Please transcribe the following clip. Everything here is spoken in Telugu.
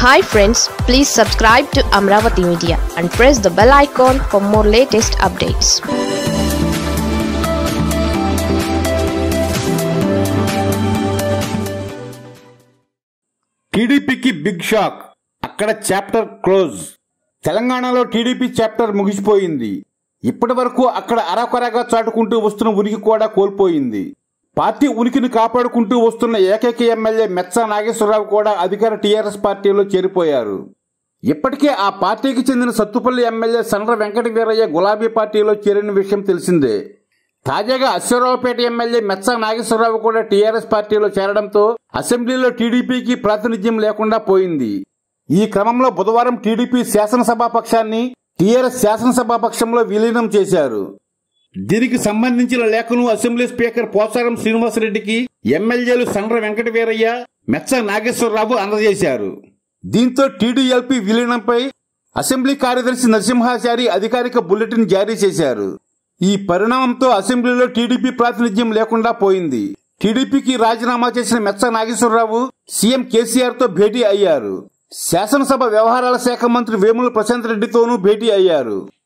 hi friends please subscribe to Amaravati media and press the bell icon for more latest updates టీడీపీకి బిగ్ షాక్ అక్కడ చాప్టర్ క్లోజ్ తెలంగాణలో టీడీపీ చాప్టర్ ముగిసిపోయింది ఇప్పటి వరకు అక్కడ అరకొరగా చాటుకుంటూ వస్తున్న ఉనికి కూడా కోల్పోయింది పార్టీ ఉనికిని కాపాడుకుంటూ వస్తున్న ఏకైక ఎమ్మెల్యే మెచ్చ నాగేశ్వరరావు కూడా అధికార టీఆర్ఎస్ పార్టీలో చేరిపోయారు ఇప్పటికే ఆ పార్టీకి చెందిన సత్తుపల్లి ఎమ్మెల్యే సండ్ర వెంకట వీరయ్య గులాబీ పార్టీలో చేరిన విషయం తెలిసిందే తాజాగా అశ్వరావుపేట ఎమ్మెల్యే మెచ్చ నాగేశ్వరరావు కూడా టీఆర్ఎస్ పార్టీలో చేరడంతో అసెంబ్లీలో టీడీపీకి ప్రాతినిధ్యం లేకుండా పోయింది ఈ క్రమంలో బుధవారం టీడీపీ శాసనసభా పక్షాన్ని టీఆర్ఎస్ శాసనసభా పక్షంలో విలీనం చేశారు దీనికి సంబంధించిన లేఖను అసెంబ్లీ స్పీకర్ పోచారం శ్రీనివాసరెడ్డికి ఎమ్మెల్యేలు సండ్ర వెంకట వీరయ్య మెచ్చ నాగేశ్వరరావు అందజేశారు దీంతో టీడీఎల్పీ విలీనంపై అసెంబ్లీ కార్యదర్శి నరసింహాచారి అధికారిక బులెటిన్ జారీ చేశారు ఈ పరిణామంతో అసెంబ్లీలో టీడీపీ ప్రాతినిధ్యం లేకుండా పోయింది టీడీపీకి రాజీనామా చేసిన మెచ్చ నాగేశ్వరరావు సీఎం కేసీఆర్ తో భేటీ అయ్యారు శాసనసభ వ్యవహారాల శాఖ మంత్రి వేముల ప్రశాంత్ రెడ్డితోనూ భేటీ అయ్యారు